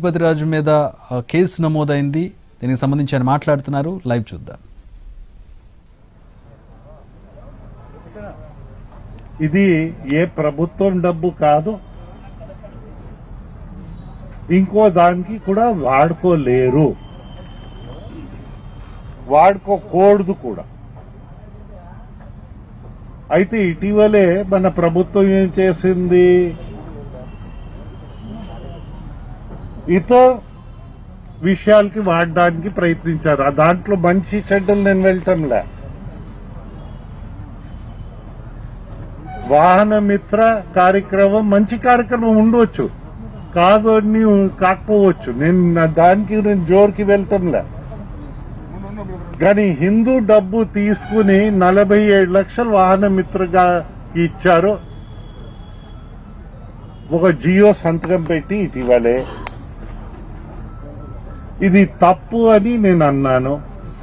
పశుపతిరాజు మీద ఆ, కేసు నమోదైంది దీనికి సంబంధించి ఆయన మాట్లాడుతున్నారు లైవ్ చూద్దాం ఇది ఏ ప్రభుత్వం డబ్బు కాదు ఇంకో దానికి కూడా వాడుకోలేరు వాడుకోకూడదు కూడా అయితే ఇటీవలే మన ప్రభుత్వం ఏం చేసింది ఇతర విషయాలకి వాడడానికి ప్రయత్నించారు ఆ దాంట్లో మంచి చెడ్డలు నేను వెళ్ళటంలే వాహన మిత్ర కార్యక్రమం మంచి కార్యక్రమం ఉండవచ్చు కాదు అని కాకపోవచ్చు నేను నా దానికి నేను జోరుకి వెళ్తాంలే కానీ హిందూ డబ్బు తీసుకుని నలభై ఏడు లక్షలు వాహన మిత్రగా ఇచ్చారు ఒక జియో సంతకం పెట్టి ఇటీవలే ఇది తప్పు అని నేను అన్నాను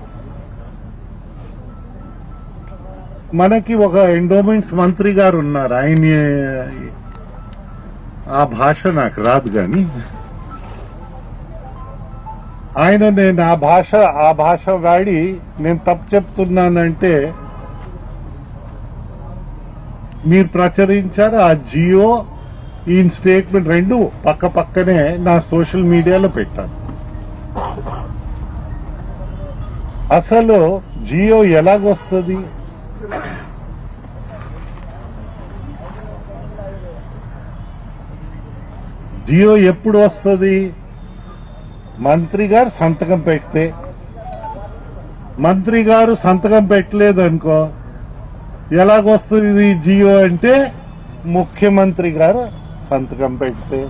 మనకి ఒక ఎండోమెంట్స్ మంత్రి గారు ఉన్నారు ఆయన ఆ భాష నాకు రాదు కానీ ఆయన నేను ఆ భాష ఆ భాష వాడి నేను తప్పు చెప్తున్నానంటే మీరు ప్రచురించారు ఆ జియో ఈ స్టేట్మెంట్ రెండు పక్క పక్కనే నా సోషల్ మీడియాలో పెట్టాను అసలు జియో ఎలాగొస్తుంది జియో ఎప్పుడు వస్తుంది మంత్రి గారు సంతకం పెడితే మంత్రి గారు సంతకం పెట్టలేదు అనుకో ఎలాగొస్తుంది జియో అంటే ముఖ్యమంత్రి గారు సంతకం పెడితే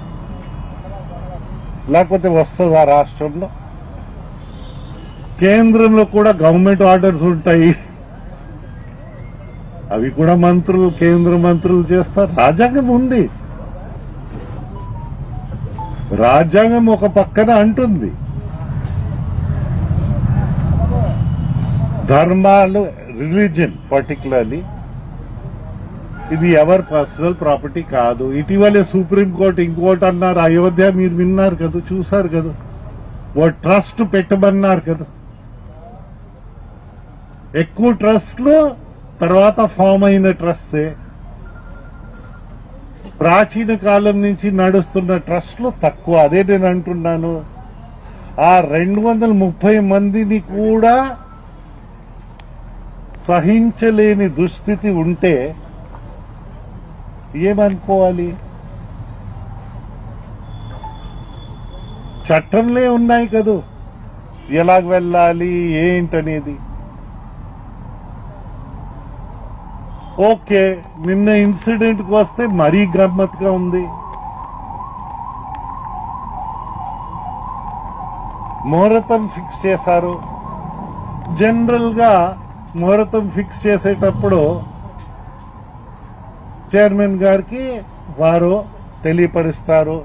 లేకపోతే వస్తుందా రాష్ట్రంలో కేంద్రంలో కూడా గవర్నమెంట్ ఆర్డర్స్ ఉంటాయి అవి కూడా మంత్రులు కేంద్ర మంత్రులు చేస్తారు రాజ్యాంగం ఉంది రాజ్యాంగం ఒక పక్కన అంటుంది ధర్మాలు రిలీజియన్ పర్టికులర్లీ ఇది ఎవరి పర్సనల్ ప్రాపర్టీ కాదు ఇటీవలే సుప్రీంకోర్టు ఇంకోటి అన్నారు అయోధ్య మీరు విన్నారు కదా చూసారు కదా ఓ ట్రస్ట్ పెట్టమన్నారు కదా ఎక్కువ ట్రస్ట్లు తర్వాత ఫామ్ అయిన ట్రస్టే ప్రాచీన కాలం నుంచి నడుస్తున్న ట్రస్ట్లు తక్కువ అదే నేను అంటున్నాను ఆ రెండు వందల ముప్పై మందిని కూడా సహించలేని దుస్థితి ఉంటే ఏమనుకోవాలి చట్టంలే ఉన్నాయి కదూ ఎలాగ వెళ్ళాలి ఏంటనేది ఓకే నిన్న ఇన్సిడెంట్ కి వస్తే మరీ గమ్మత్తుగా ఉంది ముహూర్తం ఫిక్స్ చేశారు జనరల్ గా ముహూర్తం ఫిక్స్ చేసేటప్పుడు చైర్మన్ గారికి వారు తెలియపరుస్తారు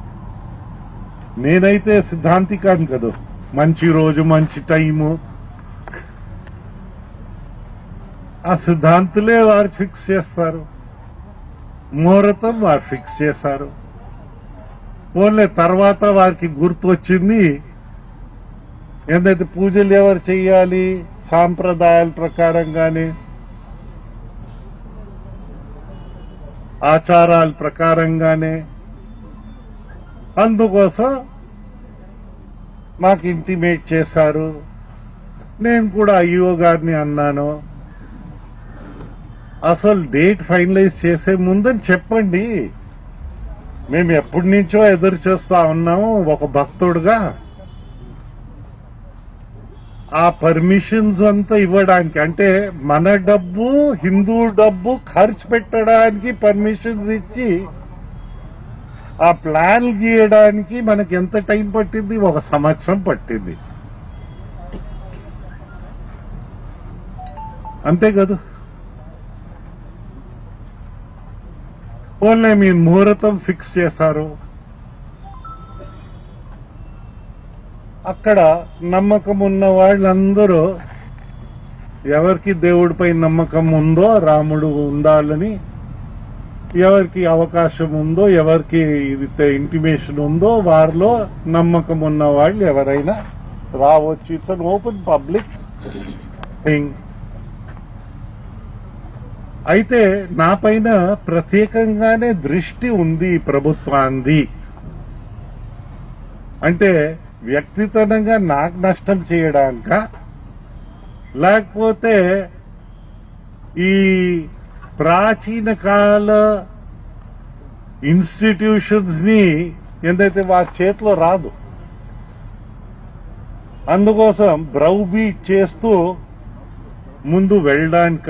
నేనైతే సిద్ధాంతి కాను కదా మంచి రోజు మంచి టైము ఆ సిద్ధాంతులే వారు ఫిక్స్ చేస్తారు ముహూర్తం వారు ఫిక్స్ చేశారు ఓన్లీ తర్వాత వారికి గుర్తు వచ్చింది ఏంటంటే పూజలు ఎవరు చెయ్యాలి సాంప్రదాయాల ప్రకారంగానే ఆచారాల ప్రకారంగానే అందుకోసం మాకు ఇంటిమేట్ చేశారు నేను కూడా అయ్యో గారిని అన్నాను అసలు డేట్ ఫైనలైజ్ చేసే ముందని చెప్పండి మేము ఎప్పటి నుంచో ఎదురు చూస్తా ఉన్నాము ఒక భక్తుడుగా ఆ పర్మిషన్స్ అంతా ఇవ్వడానికి అంటే మన డబ్బు హిందూ డబ్బు ఖర్చు పెట్టడానికి పర్మిషన్స్ ఇచ్చి ఆ ప్లాన్ గీయడానికి మనకి ఎంత టైం పట్టింది ఒక సంవత్సరం పట్టింది అంతే కదా ఓన్లీ మీ ముహూర్తం ఫిక్స్ చేశారు అక్కడ నమ్మకం ఉన్న వాళ్ళందరూ ఎవరికి దేవుడిపై నమ్మకం ఉందో రాముడు ఉండాలని ఎవరికి అవకాశం ఉందో ఎవరికి ఇది ఇంటిమేషన్ ఉందో వారిలో నమ్మకం ఉన్న వాళ్ళు ఎవరైనా రావచ్చు it's an open public thing అయితే నా పైన ప్రత్యేకంగానే దృష్టి ఉంది ఈ ప్రభుత్వాంది అంటే వ్యక్తిగతంగా నాకు నష్టం చేయడానిక లేకపోతే ఈ ప్రాచీన కాల ఇన్స్టిట్యూషన్స్ ని ఎందైతే వారి చేతిలో రాదు అందుకోసం బ్రౌబీట్ చేస్తూ ముందు వెళ్ళడానిక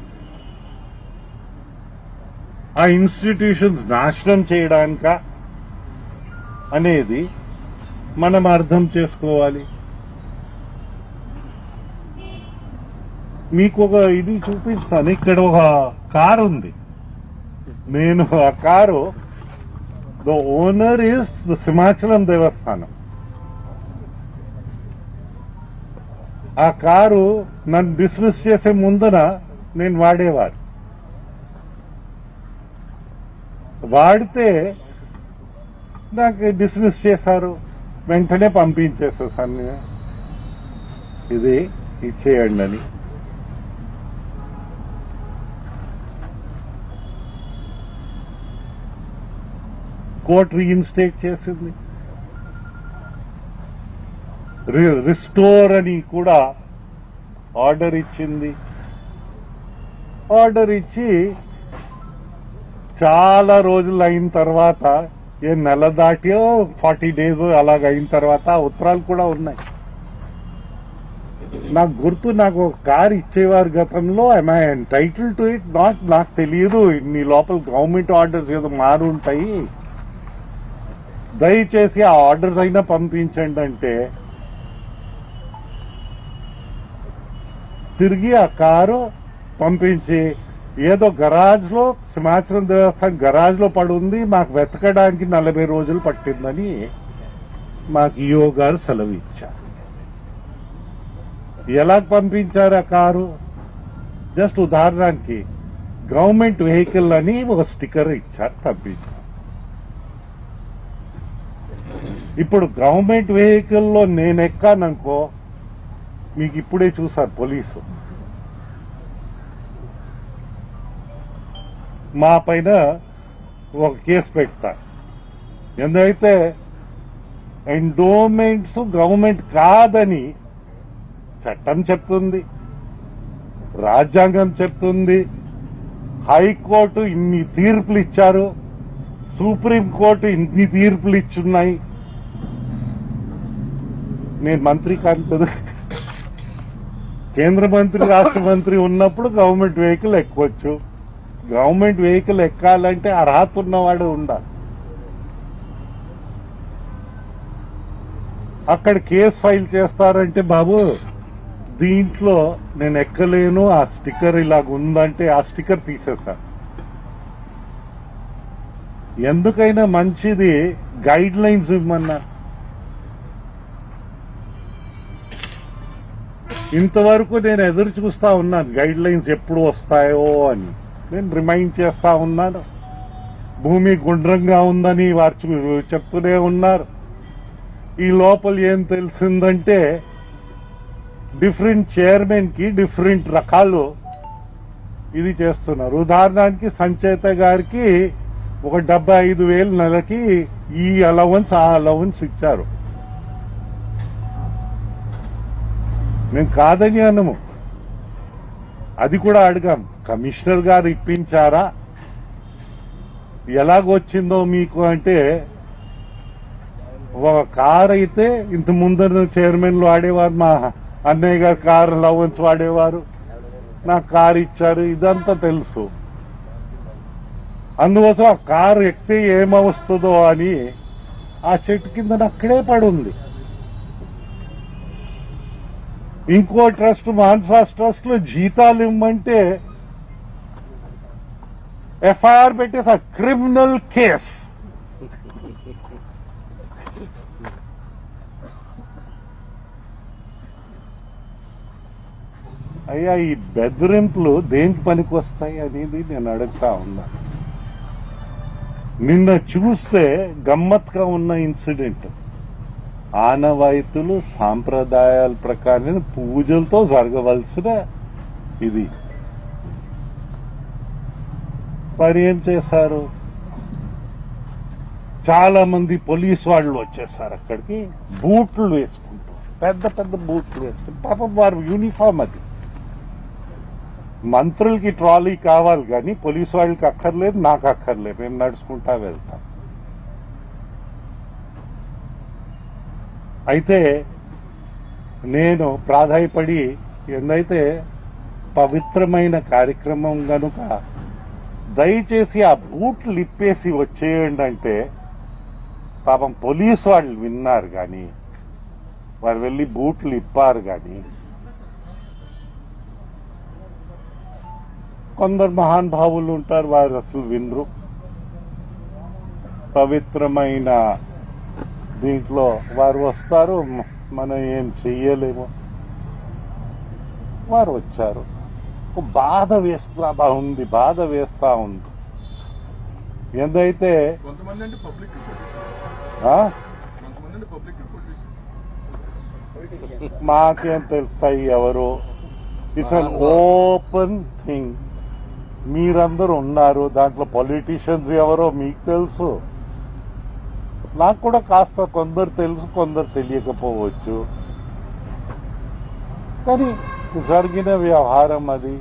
ఆ ఇన్స్టిట్యూషన్స్ నాశనం చేయడానిక అనేది మనం అర్థం చేసుకోవాలి మీకు ఒక ఇది చూపిస్తాను ఇక్కడ ఒక కారు ఉంది నేను ఆ car the owner is the Simhachalam Devasthanam ఆ కారు నన్ను డిస్మిస్ చేసే ముందర నేను వాడేవారు వాడితే నాకు డిస్మిస్ చేశారు వెంటనే పంపించేసేసాను ఇది ఇచ్చేయండి అని కోర్టు రీఇన్స్టేట్ చేసింది రి- రిస్టోర్ అని కూడా ఆర్డర్ ఇచ్చింది ఆర్డర్ ఇచ్చి చాలా రోజులు అయిన తర్వాత ఏ నెల దాటియో ఫార్టీ డేస్ అలాగ అయిన తర్వాత ఆ ఉత్తరాలు కూడా ఉన్నాయి నాకు గుర్తు నాకు ఒక కార్ ఇచ్చేవారు గతంలో I title to it not నాకు తెలియదు నీ లోపల గవర్నమెంట్ ఆర్డర్స్ ఏదో మారు ఉంటాయి దయచేసి ఆ ఆర్డర్స్ అయినా పంపించండి అంటే తిరిగి ఆ కారు పంపించి ఏదో గరాజ్ లో సింహాచలం దేవస్థానం గరాజ్ లో పడి ఉంది మాకు వెతకడానికి నలభై రోజులు పట్టిందని మాకు ఈఓ గారు సెలవు ఇచ్చారు ఎలా పంపించారు ఆ కారు జస్ట్ ఉదాహరణకి గవర్నమెంట్ వెహికల్ అని ఒక స్టిక్కర్ ఇచ్చారు పంపించారు ఇప్పుడు గవర్నమెంట్ వెహికల్లో నేను ఎక్కాననుకో మీకు ఇప్పుడే చూసారు పోలీసు మా పైన ఒక కేసు పెడతారు ఎందుకైతే ఎండోమెంట్స్ గవర్నమెంట్ కాదని చట్టం చెప్తుంది రాజ్యాంగం చెప్తుంది హైకోర్టు ఇన్ని తీర్పులు ఇచ్చారు సుప్రీంకోర్టు ఇన్ని తీర్పులు ఇచ్చున్నాయి నేను మంత్రి కాను కదా కేంద్ర మంత్రి రాష్ట్ర మంత్రి ఉన్నప్పుడు గవర్నమెంట్ వెహికల్ ఎక్కవచ్చు గవర్నమెంట్ వెహికల్ ఎక్కాలంటే అర్హత ఉన్నవాడు ఉండాలి అక్కడ కేసు ఫైల్ చేస్తారంటే బాబు దీంట్లో నేను ఎక్కలేను ఆ స్టిక్కర్ ఇలాగ ఉందంటే ఆ స్టిక్కర్ తీసేసా ఎందుకైనా మంచిది గైడ్ లైన్స్ ఇవ్వమన్నా ఇంతవరకు నేను ఎదురు చూస్తా ఉన్నాను గైడ్ లైన్స్ ఎప్పుడు వస్తాయో అని నేను రిమైండ్ చేస్తా ఉన్నాను భూమి గుండ్రంగా ఉందని వారు చూ- చెప్తూనే ఉన్నారు ఈ లోపల ఏం తెలిసిందంటే డిఫరెంట్ చైర్మన్ కి డిఫరెంట్ రకాలు ఇది చేస్తున్నారు ఉదాహరణకి సంచేత గారికి ఒక డెబ్బై ఐదు వేలు నెలకి ఈ అలవన్స్ ఆ అలవన్స్ ఇచ్చారు మేము కాదని అనము అది కూడా అడిగాం కమిషనర్ గారు ఇప్పించారా ఎలాగొచ్చిందో మీకు అంటే ఒక కార్ అయితే ఇంత ముందర చైర్మన్లు వాడేవారు మా అన్నయ్య గారు కార్ అలవన్స్ వాడేవారు నాకు కార్ ఇచ్చారు ఇదంతా తెలుసు అందుకోసం ఆ కారు ఎక్కితే ఏమవుస్తుందో అని ఆ చెట్టు కింద అక్కడే పడుంది ఇంకో ట్రస్ట్ మాన్సాస్ ట్రస్ట్ లో జీతాలు ఇమ్మంటే ఎఫ్ఐఆర్ పెట్టేసి క్రిమినల్ కేస్ అయ్యా ఈ బెదిరింపులు దేనికి పనికి వస్తాయి అనేది నేను అడుగుతా ఉన్నా నిన్న చూస్తే గమ్మత్గా ఉన్న ఇన్సిడెంట్ ఆనవాయితులు సాంప్రదాయాల ప్రకారం పూజలతో జరగవలసిన ఇది మరి ఏం చేశారు చాలా మంది పోలీస్ వాళ్ళు వచ్చేసారు అక్కడికి బూట్లు వేసుకుంటూ పెద్ద పెద్ద బూట్లు వేసుకుంటూ పాపం వారు యూనిఫామ్ అది మంత్రులకి ట్రాలీ కావాలి కానీ పోలీస్ వాళ్ళకి అక్కర్లేదు నాకు అక్కర్లేదు నేను నడుచుకుంటా వెళ్తాను అయితే నేను ప్రాధాయపడి ఎందైతే పవిత్రమైన కార్యక్రమం గనుక దయచేసి ఆ బూట్లు ఇప్పేసి వచ్చేయండి అంటే పాపం పోలీసు వాళ్ళు విన్నారు కానీ వారు వెళ్ళి బూట్లు ఇప్పారు కానీ కొందరు మహానుభావులు ఉంటారు వారు అసలు వినరు పవిత్రమైన దీంట్లో వారు వస్తారు మ- మనం ఏం చెయ్యలేము వారు వచ్చారు ఒక బాధ వేస్తా ఉంది బాధ వేస్తా ఉంది ఎందైతే కొంతమంది అంటే పబ్లిక్ ఆ, కొంతమంది అంటే పబ్లిక్ మాకేం తెలుస్తాయి ఎవరు ఇట్స్ అన్ ఓపెన్ థింగ్ మీరందరూ ఉన్నారు దాంట్లో పొలిటీషియన్స్ ఎవరో మీకు తెలుసు నాకు కూడా కాస్త కొందరు తెలుసు కొందరు తెలియకపోవచ్చు కానీ జరిగిన వ్యవహారం అది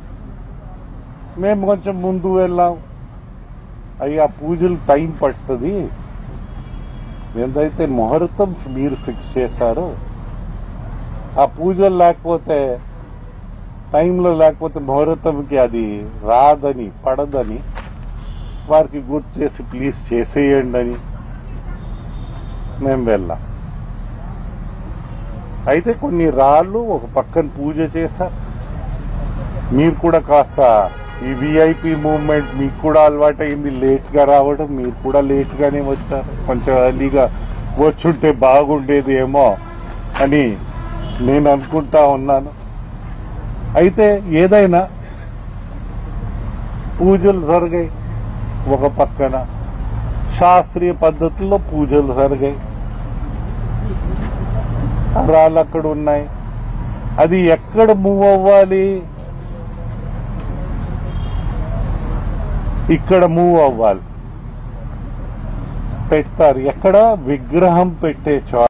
మేము కొంచెం ముందు వెళ్ళాం అయ్యా పూజలు టైం పడుతుంది ఎంతైతే ముహూర్తం మీరు ఫిక్స్ చేశారో ఆ పూజలు లేకపోతే టైంలో లేకపోతే ముహూర్తంకి అది రాదని పడదని వారికి గుర్తు చేసి ప్లీజ్ చేసేయండి అని మేము వెళ్ళాం అయితే కొన్ని రాళ్ళు ఒక పక్కన పూజ చేశారు మీరు కూడా కాస్త ఈ విఐపి మూవ్మెంట్ మీకు కూడా అలవాటైంది లేట్ గా రావడం మీరు కూడా లేట్ గానే వచ్చారు కొంచెం ఎర్లీగా వచ్చుంటే బాగుండేది ఏమో అని నేను అనుకుంటా ఉన్నాను అయితే ఏదైనా పూజలు జరిగాయి ఒక పక్కన శాస్త్రీయ పద్ధతుల్లో పూజలు జరిగాయి ఆ రాళ్ళు అక్కడ ఉన్నాయి అది ఎక్కడ మూవ్ అవ్వాలి ఇక్కడ మూవ్ అవ్వాలి పెడతారు ఎక్కడ విగ్రహం పెట్టే చోట